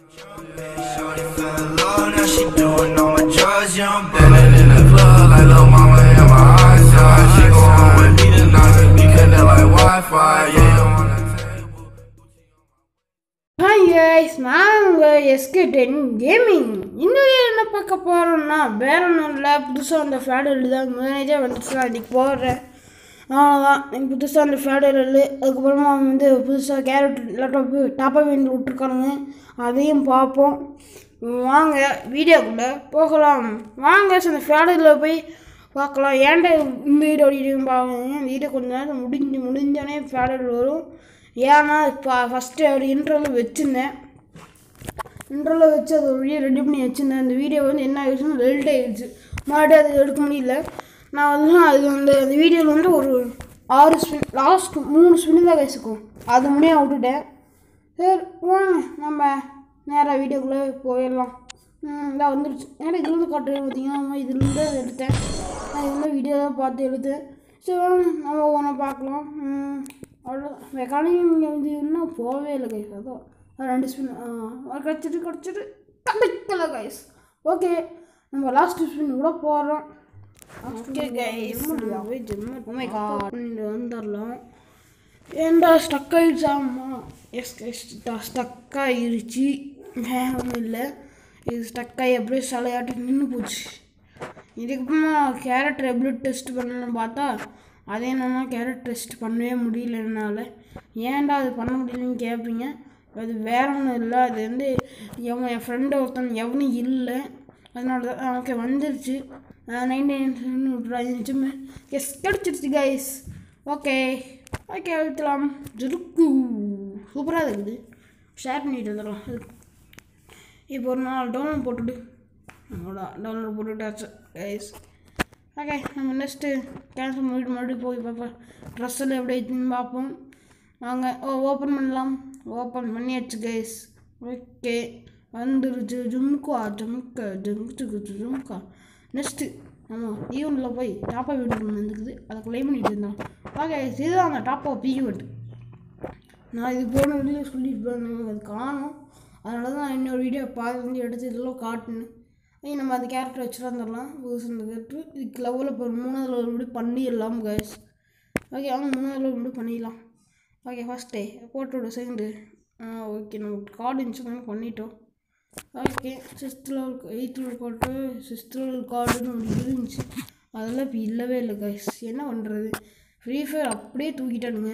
Shorty fell in love, now she doing all my drugs. Yeah, I'm ballin' in the club like little mama in my eyes. Yeah, she go home with me tonight, we connect like Wi-Fi. Yeah, on the table. Hi guys நான் உங்கள் SK ten gaming இன்னும் என்ன பார்க்க போகிறோம்னா வேற ஒன்றும் இல்லை புதுசாக அந்த ஃபேடல் தான் மேனேஜாக வந்துச்சு நான் இன்னைக்கு போடுறேன் அவ்வளோதான் எனக்கு புதுசாக அந்த ஃபேடல் அதுக்கப்புறமா வந்து புதுசாக கேரட் லேப்டாப்பு டாப்பா வேண்டி விட்ருக்கானுங்க அதையும் பார்ப்போம் வாங்க வீடியோக்குள்ளே போகலாம் வாங்க அந்த ஃபேடலில் போய் பார்க்கலாம் ஏன்டா இந்த வீடியோ ஓடிட்டு பாருங்க வீடியோ கொஞ்ச நேரம் முடிஞ்சு முடிஞ்சோடனே ஃபேடல் வரும் ஏன்னா இப்போ ஃபஸ்ட்டு ஒரு இன்ட்ரோவில் வச்சுருந்தேன் இன்ட்ரோவில் வச்சு அது ஒரு வீடியோ ரெடி பண்ணி வச்சுருந்தேன் அந்த வீடியோ வந்து என்ன ஆயிடுச்சுன்னா ரெல்ட் ஆயிடுச்சு மறுபடியும் அது எடுக்க முடியல நான் வந்து அது வந்து அந்த வீடியோவில் வந்து ஒரு ஆறு ஸ்பின் லாஸ்ட் மூணு ஸ்பின் தான் வச்சுக்கும் அது முடிய விட்டுட்டேன் சரி வாங்க நம்ம நேராக வீடியோக்குள்ளே போயிடலாம் இதான் வந்துருச்சு ஏன்னா இதுலேருந்து காட்டுறேன் பார்த்தீங்கன்னா இதுலேருந்து அதை எடுத்தேன் நான் இந்த வீடியோ தான் பார்த்து எடுத்தேன் சரி வாங்க நம்ம ஒவ்வொன்றா பார்க்கலாம் ம், அவ்வளோதான் மெக்கானிக் வந்து இன்னும் போகவே இல்லை கைஸ் அதான் அது ரெண்டு ஸ்பின் கிடச்சிட்டு கிடச்சிட்டு கிடைக்கல கைஸ் ஓகே நம்ம லாஸ்ட் ஸ்பின் கூட போகிறோம் ஓகே கைஸ் போய் ஜிம்மு வந்துடலாம் ஏன்டா ஸ்டக் ஆகிடுச்சாம்மா எஸ் ஸ்டக் ஆகிருச்சு வேற ஒன்றும் இல்லை இது ஸ்டக் ஆகி அப்படியே சிலையாட்டு நின்று போச்சு இதுக்கப்புறமா கேரக்டர் எப்படி டெஸ்ட் பண்ணணும்னு பார்த்தா அதே என்னன்னா கேரட் டெஸ்ட் பண்ணவே முடியல என்னால் ஏன்டா அது பண்ண முடியலன்னு கேட்பீங்க அது வேற ஒன்றும் இல்லை அது வந்து எவன் என் ஃப்ரெண்டு ஒருத்தன் எவனும் இல்லை அதனால தான் ஓகே வந்துருச்சு நைன் நைன் விட்றாங்க எஸ் கிடச்சிருச்சு கைஸ் ஓகே ஓகே அழுத்தலாம் ஜுருக்கு சூப்பராக இருக்குது ஷேர் பண்ணிட்டு வந்துடலாம் இப்போ ஒரு நாள் டவுன்லோட் போட்டுட்டு அவ்வளோ டவுன்லோட் போட்டுட்டாச்சு கைஸ் ஓகே நம்ம நெக்ஸ்ட்டு கேன்சல் பண்ணிட்டு மறுபடியும் போய் பார்ப்போம் ட்ரெஸ் எல்லாம் எப்படி இருக்குன்னு பார்ப்போம் வாங்க ஓ ஓப்பன் பண்ணலாம் ஓப்பன் பண்ணியாச்சு கைஸ் ஓகே வந்துருச்சு ஜும்கா ஜும்கா ஜும்கு ஜும்கா நெக்ஸ்ட்டு நம்ம ஈவெண்ட்டில் போய் டாப்பா வீடு வந்துக்குது அதை க்ளைம் பண்ணிட்டு இருந்தோம் ஓகே இதுதான் அந்த டாப்பா ஈவெண்ட் நான் இது போன வீடியோ சொல்லியிருப்பேன் நமக்கு அது காணும் அதனால தான் இன்னொரு வீடியோ பார்த்து வந்து எடுத்து இதெல்லாம் காட்டினேன் ஐய் நம்ம அந்த கேரக்டர் வச்சுட்டு வந்துடலாம் புதுசு அந்த கேரக்டர் இதுக்கு லெவலில் இப்போ மூணாவது லெவல் முடி பண்ணிடலாம் கைஸ் ஓகே அவங்க மூணாவது லெவல் முடி பண்ணிடலாம் ஓகே ஃபஸ்ட்டே போட்டு விட செகண்டு ஓகே நம்ம கார்டு இன்ஸ்டால் பண்ணிட்டோம் okay sixth level eighth level card sixth level கார்டுன்னு ஒன்று இருந்துச்சு அதெல்லாம் இப்போ இல்லவே இல்லை கைஸ் என்ன பண்ணுறது ஃப்ரீ ஃபயர் அப்படியே தூக்கிட்டானுங்க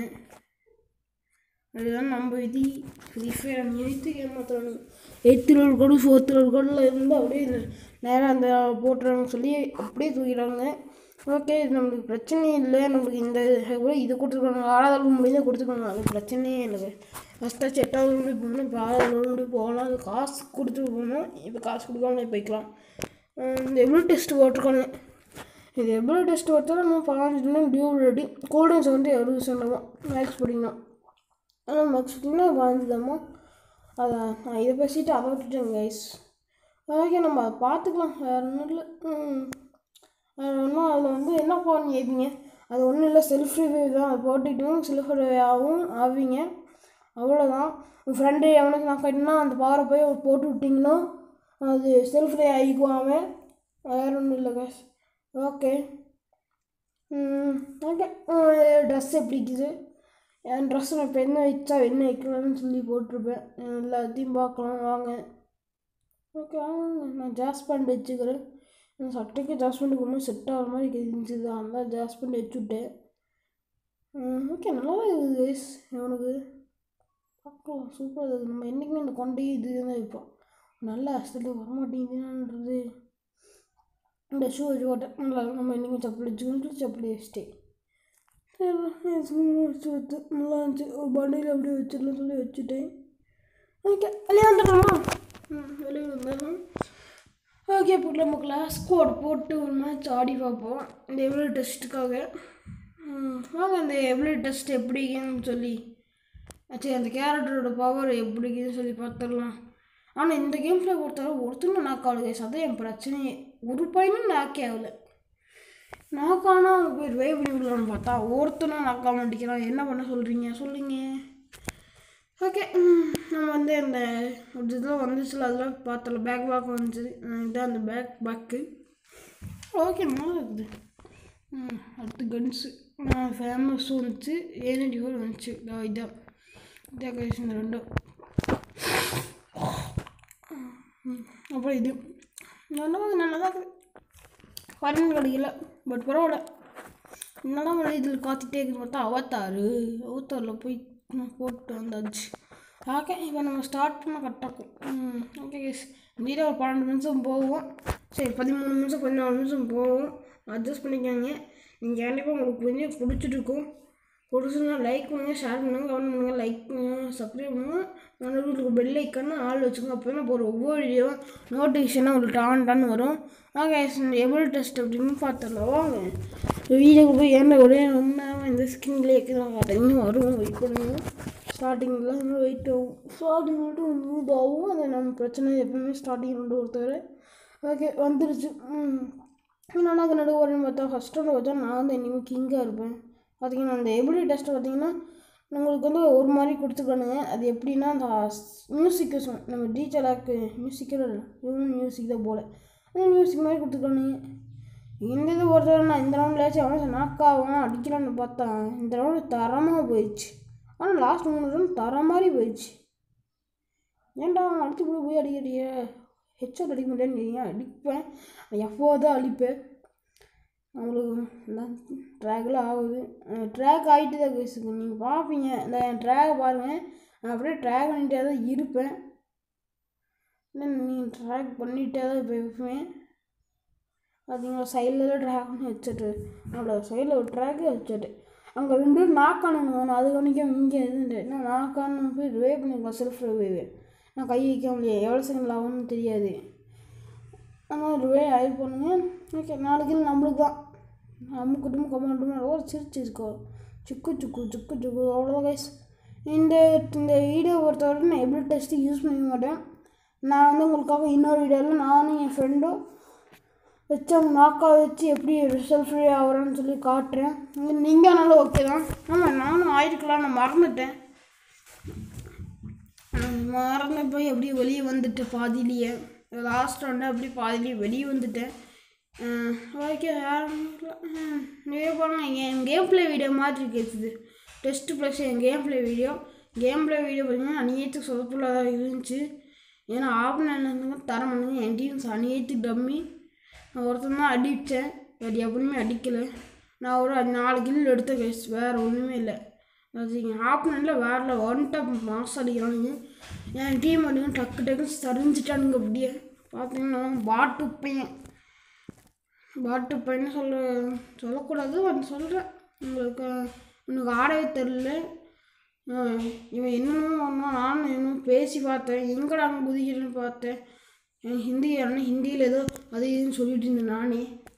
அதுதான் நம்ம விதி ஃப்ரீ ஃபயர் எயித்து ஏமாத்துறானுங்க eight level code fourth level கோடில் இருந்து அப்படியே நேராக அந்த போட்டுறாங்க சொல்லி அப்படியே தூக்கிட்டாங்க ஓகே இது நம்மளுக்கு பிரச்சனையே இல்லை நம்மளுக்கு இந்த இது கூட இது கொடுத்துருக்காங்க ஆறாவது அளவு முடிஞ்சா கொடுத்துருக்காங்க அது பிரச்சனையே இல்லை ஃபஸ்ட்டாச்சு எட்டாவது முடி போகணும் இப்போ ஆறாவது முடி போகலாம் அது காசு கொடுத்து போகணும் இப்போ காசு கொடுக்காமலே போய்க்கலாம் இந்த எவ்வளோ டெஸ்ட் போட்டிருக்காங்க இது எவ்வளோ டெஸ்ட் கொடுத்தாலும் நம்ம பதினஞ்சு தினம் டியூ ரெடி கோல்டன்ஸ் வந்து அறுபது சென்டமா மேக்ஸ் படிக்கணும் ஆனால் மேக்ஸ் படிக்கணும்னா பதினஞ்சு தாமா அதான் நான் இதை பேசிட்டு அதை விட்டுட்டேன் கைஸ் ஓகே நம்ம அதை பார்த்துக்கலாம் வேறு ஒன்றும் இல்லை ம் வேறு ஒன்றும் அதில் வந்து என்ன பண்ணி கேட்பீங்க அது ஒன்றும் இல்லை செல்ஃப் ரிவ்யூ தான் அது போட்டுக்கிட்டோம் செல்ஃப் ரிவ்யூவாகவும் ஆவீங்க அவ்வளோதான் உங்கள் ஃப்ரெண்டு எவனுக்கு நான் கட்டினா அந்த பவரை போய் போட்டு விட்டிங்கன்னா அது செல்ஃப் ரிவ்யூ ஆகிக்குவாங்க வேறு ஒன்றும் இல்லை கேஸ் ஓகே ஓகே ட்ரெஸ் எப்படி இருக்குது என் ட்ரெஸ் நான் இப்போ என்ன வச்சா என்ன வைக்கலாம்னு சொல்லி போட்டிருப்பேன் எல்லாத்தையும் பார்க்கலாம் வாங்க ஓகே வாங்க நான் ஜாஸ் பேண்ட் வச்சுக்கிறேன் என் சட்டைக்கு ஜாஸ் பேண்ட்டுக்கு ஒன்றும் செட் ஆகிற மாதிரி இருந்துச்சு அதனால் ஜாஸ் பேண்ட் வச்சுவிட்டேன் ஓகே நல்லா தான் இருக்குது கைஸ் அவனுக்கு பார்க்கலாம் சூப்பராக இருக்குது நம்ம என்றைக்குமே இந்த கொண்டையும் இது தான் வைப்போம் நல்ல அஸ்தத்தில் வரமாட்டேங்குதுன்றது இந்த ஷூ வச்சு போட்டேன் நல்லா நம்ம என்றைக்கும் செப்பல் வச்சுக்கணும் செப்பல் வச்சுட்டேன் வச்சு வச்சு நல்லா இருந்துச்சு ஒரு பண்டியில் அப்படியே வச்சிடலாம் சொல்லி வச்சுட்டேன் ஓகே வெளியே வந்துடலாமா ம் வெளியே வந்துடலாம் ஓகே இப்போ நம்ம கிளாஸ் கோட் போட்டு ஒரு மேட்ச் ஆடி பார்ப்போம் இந்த எவ்வளோ டெஸ்ட்டுக்காக வாங்க இந்த எவ்வளோ டெஸ்ட் எப்படின்னு சொல்லி சரி அந்த கேரக்டரோட பவர் எப்படின்னு சொல்லி பார்த்துடலாம் ஆனால் இந்த கேம்ஸில் பொறுத்தவரை ஒருத்தரும் நாக் ஆகல guys. அதான் என் பிரச்சனையே ஒரு பையனும் நாக்கே ஆகலை நாக்கானா போய் வே பண்ணி விடலான்னு பார்த்தா ஒருத்தனும் நாக்கா மாட்டேங்கிறான் என்ன பண்ண சொல்கிறீங்க சொல்லுங்க ஓகே நம்ம வந்து இந்த ஒரு இதெல்லாம் வந்துச்சுல அதெல்லாம் பார்த்தல பேக் பேக் வந்துச்சு அஹ் இதான் அந்த பேக் பேக்கு ஓகே நல்லா இருக்குது ம், அடுத்து கன்ஸு ஃபேமஸும் வந்துச்சு ஏனடி ஹோல் வந்துச்சு இதோ இதான் இதான் guys இந்த ரெண்டும் ம், அப்புறம் இது நல்லா நல்லா தான் இருக்குது கரண்ட் கிடைக்கல பட் பரவாயில்ல என்னதான் மழை இதில் காத்துட்டே இருக்கு பார்த்தா அவத்தாரு அவத்தாரில் போய் நான் போட்டு வந்தாச்சு ஓகே இப்போ நம்ம ஸ்டார்ட் பண்ண கரெக்டாகும் ஓகே கேஸ் மீடியா ஒரு பன்னெண்டு நிமிஷம் போவோம் சரி பதிமூணு நிமிஷம் பதினாலு நிமிஷம் போவோம் அட்ஜஸ்ட் பண்ணிக்கோங்க நீங்கள் கண்டிப்பாக உங்களுக்கு கொஞ்சம் பிடிச்சிருக்கும் பிடிச்சிருந்தா லைக் பண்ணுங்கள் ஷேர் பண்ணுங்கள் கமெண்ட் பண்ணுங்கள் லைக் பண்ணுங்கள் சப்ஸ்கிரைப் பண்ணுங்கள் உங்களுக்கு பெல் ஐக்கன்னு ஆள் வச்சுக்கோங்க அப்போ தான் போகிற ஒவ்வொரு வீடியோவும் நோட்டிஃபிகேஷனாக உங்களுக்கு டான் டான் வரும் வாங்க எவ்வளோ டெஸ்ட் அப்படின்னு பார்த்தோம்ல வாங்க வீடியோக்கு போய் ஏன்னா ஒரே ரொம்ப நேரம் இந்த ஸ்கின்லேயே இருக்குது இன்னும் வரும் வெயிட் பண்ணுவோம் ஸ்டார்டிங்கில் இன்னும் வெயிட் ஆகும் ஸ்டார்டிங் மட்டும் மூவ் ஆகும் அது நம்ம பிரச்சனை எப்பவுமே ஸ்டார்டிங் ரெண்டு ஒருத்தர் ஓகே வந்துருச்சு ம் என்னன்னா நடுவு வரேன்னு பார்த்தா ஃபஸ்ட் ரவுண்ட் வச்சா நான் வந்து இனிமேல் கிங்காக இருப்பேன் பார்த்தீங்கன்னா அந்த எபிலிட்டி டெஸ்ட்டை பார்த்தீங்கன்னா உங்களுக்கு வந்து ஒரு மாதிரி கொடுத்துருக்கானுங்க அது எப்படின்னா அந்த மியூசிக் நம்ம டீச்சராக்கு மியூசிக்கில் இல்லை இவனும் மியூசிக் தான் போல அந்த மியூசிக் மாதிரி கொடுத்துருக்கானுங்க இந்த இது ஒருத்தர் நான் இந்த ரவுண்ட்லேயாச்சும் அவன் நாக்காவும் அடிக்கலான்னு பார்த்தேன் இந்த ரவுண்டு தரமாக போயிடுச்சு ஆனால் லாஸ்ட் மூணு ரவுண்ட் தர மாதிரி போயிடுச்சு ஏன்டா அவன் அடிச்சு போய் போய் அடிக்கிறிய ஹெட்ஷாட் அடிக்க முடியாதுன்னு அடிப்பேன் எஃப்ஓ தான் அடிப்பேன் அவங்களுக்கு ட்ராகில் ஆகுது ட்ராக் ஆகிட்டு தான் கேஸுக்கு நீங்கள் பார்ப்பீங்க இந்த என் ட்ராகை பாருங்கள் நான் அப்படியே ட்ராக் பண்ணிகிட்டே தான் இருப்பேன் இல்லை நீங்கள் ட்ராக் பண்ணிகிட்டே தான் இப்போ இருப்பேன் பார்த்தீங்களா சைடில் ட்ராக் பண்ணி வச்சுட்டு அவ்வளோ சைடில் ஒரு ட்ராக்கு வச்சுட்டு அங்கே ரெண்டு பேரும் நாக்கானுங்க நான் அது கவனிக்க இங்கே இருந்து நான் நாக்கானு போய் ரிவே பண்ணிக்கலாம் செல்ஃப் ரிவே நான் கை வைக்க முடியாது எவ்வளோ செகண்ட் ஆகும்னு தெரியாது ஆனால் ரிவே ஆயில் பண்ணுங்க ஓகே நாளைக்கு நம்மளுக்கு தான் நம்ம குடும்பம் கமெண்ட் ஒரு சிரிச்சிருக்கோ சுக்கு சுக்கு சுக்கு சுக்கு அவ்வளோதான் கைஸ் இந்த இந்த வீடியோ பொறுத்தவரை நான் எப்படி டெஸ்ட்டு யூஸ் பண்ணிக்க மாட்டேன் நான் வந்து உங்களுக்காக இன்னொரு வீடியோவில் நானும் என் ஃப்ரெண்டும் வச்சு அவங்க நாக்கா வச்சு எப்படி ரிசல்ட் ஃப்ரீ ஆகிறேன்னு சொல்லி காட்டுறேன் நீங்கள் ஆனாலும் ஓகே தான் ஆமாம் நானும் ஆயிருக்கலாம் நான் மறந்துட்டேன் நான் மறந்து போய் அப்படியே வெளியே வந்துட்டேன் பாதியிலேயே லாஸ்ட் வந்து அப்படியே பாதியிலேயே வெளியே வந்துட்டேன் ஓகே யாரும் நிறைய பாருங்க என் கேம் ப்ளே வீடியோ மாதிரி இருக்குது டெஸ்ட் ப்ளஸ் என் game play video game play video பார்த்தீங்கன்னா அநியத்துக்கு சொதப்புலாக தான் இருந்துச்சு ஏன்னா ஆப்னங்க தர மாட்டேங்க என் டீம்ஸ் அநியத்துக்கு டம்மி நான் ஒருத்தன் தான் அடித்தேன் வேறு எப்படியுமே அடிக்கலை நான் ஒரு அது நாலு கில் எடுத்த கேஸ் வேறு ஒன்றுமே இல்லை பார்த்தீங்க ஆப்னனில் வேறு ஒன் டாப் மாஸ் அடிக்கிறானுங்க என் டீம் அடிங்க டக்கு டக்குன்னு சரிஞ்சிட்டானுங்க அப்படியே பார்த்தீங்கன்னா பாட்டு பையன் பாட்டு பையன் சொல்ல சொல்லக்கூடாது அது சொல்கிறேன் உங்களுக்கு உனக்கு ஆடவே தெரில இவன் என்னென்னமோ பண்ணான் நானும் என்னமோ பேசி பார்த்தேன் எங்கடா அங்கே குதிக்கிறேன்னு பார்த்தேன் என் ஹிந்தி ஆனால் ஹிந்தியில் ஏதோ அது இதுன்னு சொல்லிட்டு இருந்தேன் நானே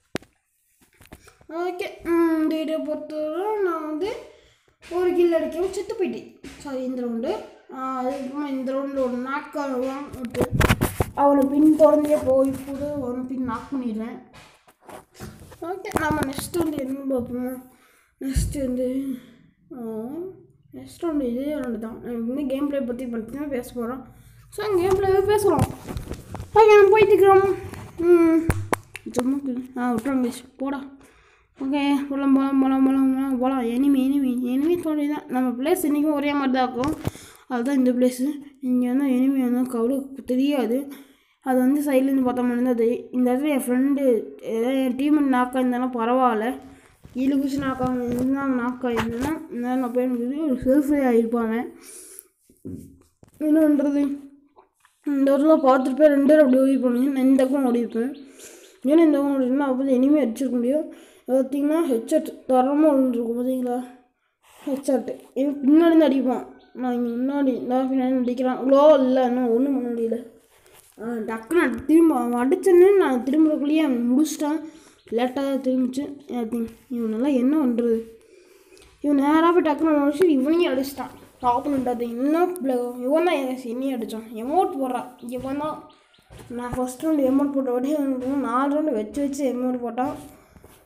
ஓகே இந்த வீடியோ பொறுத்தவரை நான் வந்து ஒரு கில் அடிக்கவும் செத்து போயிட்டேன் சாரி இந்த ரவுண்டு அதுக்கப்புறமா இந்த ரவுண்டில் ஒரு நாக்கு விட்டு அவனை பின் தொடர்ந்தே போய் கூட அவனை பின் நாக் பண்ணிடுறேன் ஓகே நம்ம நெக்ஸ்ட் வந்து என்ன பார்ப்போம் நெக்ஸ்ட் வந்து நெக்ஸ்ட் ரவுண்டு இதே ரவுண்டு தான் இன்னும் கேம் ப்ளே பற்றி பற்றி பேச போகிறோம் ஸோ கேம் ப்ளேவே பேசலாம் ஓகே நம்ம போயிட்டு இருக்கிறோம் ம் சும்மா ஆ விட்றாங்க போடா ஓகே போகலாம் போகலாம் போகலாம் போகலாம் போகலாம் போகலாம் எனிமி எனிமி எனிமி தோணி தான் நம்ம பிளேஸ் இன்றைக்கும் ஒரே மாதிரி தான் இருக்கும் அதுதான் இந்த பிளேஸு இங்கே வந்து எனிமி வந்து அவ்வளோ தெரியாது அது வந்து சைட்லேருந்து பார்த்தா மட்டும் அது இந்த இடத்துல என் ஃப்ரெண்டு ஏதாவது என் டீம் நாக்கா இருந்தாலும் பரவாயில்ல கீழே குச்சி நாக்கா இருந்தால் நாக்கா இருந்ததுன்னா இருந்தாலும் நான் போய் எனக்கு ஒரு செல்ஃபே ஆகிருப்பாங்க என்னன்றது இந்த இடத்துல பார்த்துட்டு போய் ரெண்டு பேரும் அப்படி ஓடி போனீங்க நான் இந்த பக்கம் ஓடிப்பேன் ஏன்னா இந்த பக்கம் ஓடினா அப்போ இனிமேல் அடிச்சிருக்க முடியும் பார்த்தீங்கன்னா ஹெட்செட் தரமாக விழுந்துருக்கும் பார்த்தீங்களா ஹெட்செட்டு இவன் பின்னாடி இருந்து அடிப்பான் நான் இங்கே முன்னாடி நான் பின்னாடி அடிக்கிறான் இவ்வளோ இல்லை இன்னும் ஒன்றும் பண்ண முடியல டக்குன்னு அடி- திரும்ப அவன் அடிச்சோன்னே நான் திரும்புறக்குள்ளேயே அவன் முடிச்சிட்டான் லேட்டாக தான் திரும்பிச்சு இவனெல்லாம் என்ன பண்ணுறது இவன் நேராக போய் டக்குன்னு முடிச்சு இவனையும் அடிச்சிட்டான் ஆப்பனண்ட் அது இன்னும் பிள்ளை இவன் தான் எனக்கு என்னையும் அடித்தான் எமௌண்ட் போடுறான் இவன் தான் நான் ஃபஸ்ட் ரவுண்டு எமௌண்ட் போட்ட வாட்டி அவனுக்கு நாலு ரவுண்டு வச்சு வச்சு எமௌண்ட் போட்டான்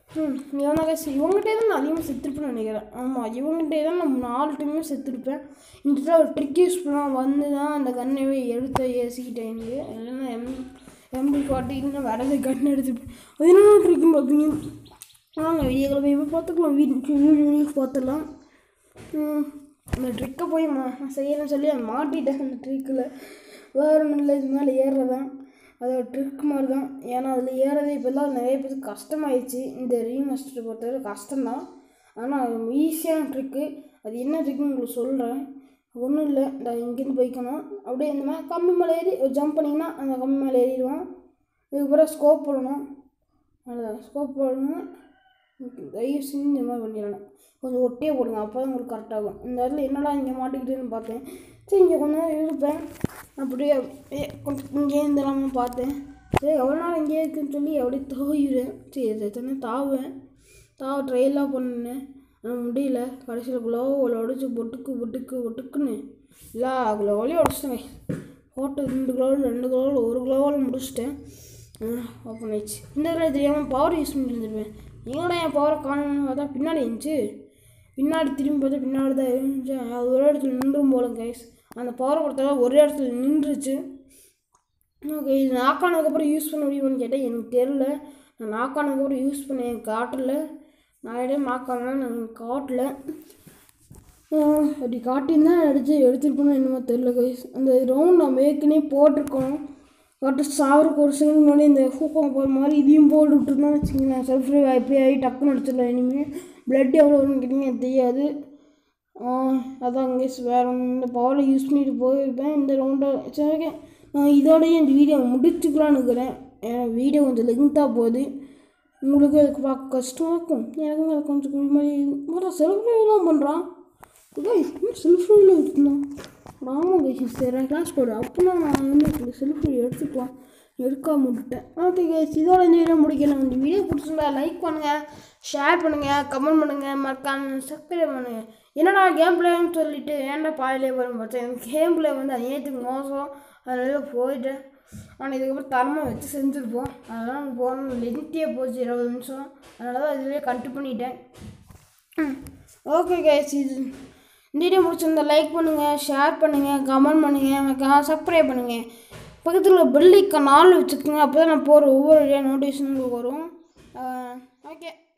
ம் இவனா கைஸ் இவங்ககிட்டே தான் நான் அதிகமாக செத்துருப்பேன்னு நினைக்கிறேன் ஆமாம் இவங்ககிட்டே தான் நான் நாலு டைமே செத்துருப்பேன் இந்த தடவை ஒரு ட்ரிக் யூஸ் பண்ணால் வந்து தான் அந்த கண்ணவே எடுத்து ஏசிக்கிட்டேன் எனக்கு இல்லைன்னா எம் எம்பி ஃபார்ட்டி இல்லைன்னா வேறு எதாவது கன் எடுத்துப்பேன் அது என்ன ட்ரிக்குன்னு பார்த்தீங்க வாங்க வீடியோக்களை போய் போய் பார்த்துக்கலாம் வீடியோ பார்த்துடலாம் ம், அந்த ட்ரிக்கை போய் மா நான் செய்யணும்னு சொல்லி நான் மாட்டிட்டேன் அந்த ட்ரிக்கில் வேறு ஒன்றும் இல்லை இது மேலே ஏறுறதான் அது ஒரு ட்ரிக் மாதிரி தான் ஏன்னா அதில் ஏறதே இப்போல்லாம் நிறைய பேருக்கு கஷ்டமாயிடுச்சு இந்த ரீமாஸ்டரை பொறுத்தவரை கஷ்டம்தான் ஆனால் அது ஈஸியான ட்ரிக்கு அது என்ன ட்ரிக்குன்னு உங்களுக்கு சொல்கிறேன் ஒன்றும் இல்லை இந்த இங்கேருந்து போய்க்கணும் அப்படியே இந்த மாதிரி கம்பி மேலே ஏறி ஜம்ப் பண்ணிங்கன்னா அந்த கம்பி மேலே ஏறிடுவோம் இதுக்கப்புறம் ஸ்கோப் போடணும் அவ்வளோதான் ஸ்கோப் போடணும் தயவு செஞ்சு இந்த மாதிரி பண்ணிடணும் கொஞ்சம் ஒட்டியே போடுங்க அப்போ தான் உங்களுக்கு கரெக்டாகும் இந்த இடத்துல என்னடா இங்கே மாட்டிக்கிட்டுன்னு பார்த்தேன் சரி இங்கே கொஞ்ச நேரம் இருப்பேன் அப்படியே அப்படியே கொஞ்சம் இங்கே இருந்தலாம்னு பார்த்தேன் சரி எவ்வளோ நாள் இங்கே இருக்குன்னு சொல்லி அப்படியே தோயிடுவேன் சரி எத்தனை தாவேன் தாவ ட்ரையெல்லாம் பண்ணேன் ஆனால் முடியல கடைசியில் குளோவில் உடச்சி பொட்டுக்கு பொட்டுக்கு பொட்டுக்குன்னு எல்லா குளோவிலையும் உடச்சிட்டேங்க போட்டு ரெண்டு குளோவில் ரெண்டு குளோவில் ஒரு குளோவில் முடிச்சிட்டேன் ஓப்பன் ஆயிடுச்சு இந்த தடவை தெரியாமல் பவர் யூஸ் பண்ணியிருந்துருப்பேன் எங்கடா என் பவரை காணணும்னு பார்த்தா பின்னாடி இருந்துச்சு பின்னாடி திரும்பி பார்த்தா பின்னாடி தான் இருந்துச்சு அது ஒரு இடத்துல நின்றும் போல கைஸ் அந்த பவரை கொடுத்தா ஒரே இடத்துல நின்றுச்சு ஓகே இது நாக் ஆனதுக்கப்புறம் யூஸ் பண்ண முடியுமான்னு கேட்டால் எனக்கு தெரில நான் நாக் ஆனதுக்கப்புறம் யூஸ் பண்ண எனக்கு காட்டல நான் இடையே நாக் ஆனேன் நான் காட்டல ஆஹ் அப்படி காட்டியிருந்தா அடித்து எடுத்துருக்கணும் என்னமோ தெரில கைஸ் அந்த ரவுண்ட் நம்ம ஏற்கனவே போட்டிருக்கோம் கரெக்டாக சாவருக்கு ஒரு செகண்ட் முன்னாடி இந்த ஹூக்கம் போகிற மாதிரி இதையும் போட்டு விட்டுருந்தோம்னு வச்சுக்கோங்களேன் செல்ஃப் ரிவ் எப்படி ஆகி டக்குன்னு அடிச்சிடலாம் இனிமேல் பிளட் எவ்வளோ வரும்னு கேட்டிங்க எனக்கு தெரியாது ஆஹ் அதான் கேஸ் வேறு ஒன்று இந்த பவரை யூஸ் பண்ணிட்டு போயிருப்பேன் இந்த ரவுண்டை சரி ஓகே நான் இதோடய இந்த வீடியோ முடிச்சுக்கலான்னு இருக்கிறேன் ஏன்னா வீடியோ கொஞ்சம் லெங்க்த்தாக போகுது உங்களுக்கு அதுக்கு பார்க்க கஷ்டமாக இருக்கும் எனக்கும் அது கொஞ்சம் இது மாதிரி வேறு செல்ஃப் பண்ணுறான் செல்ஃப் ரிவ்யூவில் எடுத்துக்கலாம் ஆமாம் கைஸ் சரி கிளாஸ் போடு அப்படின்னா நான் வந்து செல்ஃப் ரிவ்யூ எடுத்துக்கலாம் எடுக்காம விட்டுட்டேன் ஓகே கைஸ் இதோட இந்த வீடியோ முடிக்கலாம் இந்த வீடியோ பிடிச்சிருந்தா லைக் பண்ணுங்கள் ஷேர் பண்ணுங்கள் கமெண்ட் பண்ணுங்கள் மறக்காம சப்ஸ்கிரைப் பண்ணுங்கள் என்னடா கேம் பிளேன்னு சொல்லிட்டு ஏன்டா பாதிலே வரும் பார்த்தேன் எனக்கு கேம் பிளே வந்து அநியாயத்துக்கு மோசம் அதனால போயிட்டேன் ஆனால் இதுக்கப்புறம் தரமாக வச்சு செஞ்சுருப்போம் அதெல்லாம் போகணும் லென்த்தியாக போச்சு இருபது நிமிஷம் அதனால தான் இதுலேயே கட்டு பண்ணிட்டேன் ஓகே கைஸ் இது இந்த வீடியோ பிடிச்சிருந்தா லைக் பண்ணுங்கள் ஷேர் பண்ணுங்கள் கமெண்ட் பண்ணுங்கள் சப்ஸ்கிரைப் பண்ணுங்கள் பக்கத்தில் உள்ள பெல் ஐக்கான் ஆள் வச்சுக்கோங்க அப்போ தான் நான் போகிற ஒவ்வொரு வீடியோ நோட்டிஃபிகேஷன் உங்களுக்கு வரும் ஓகே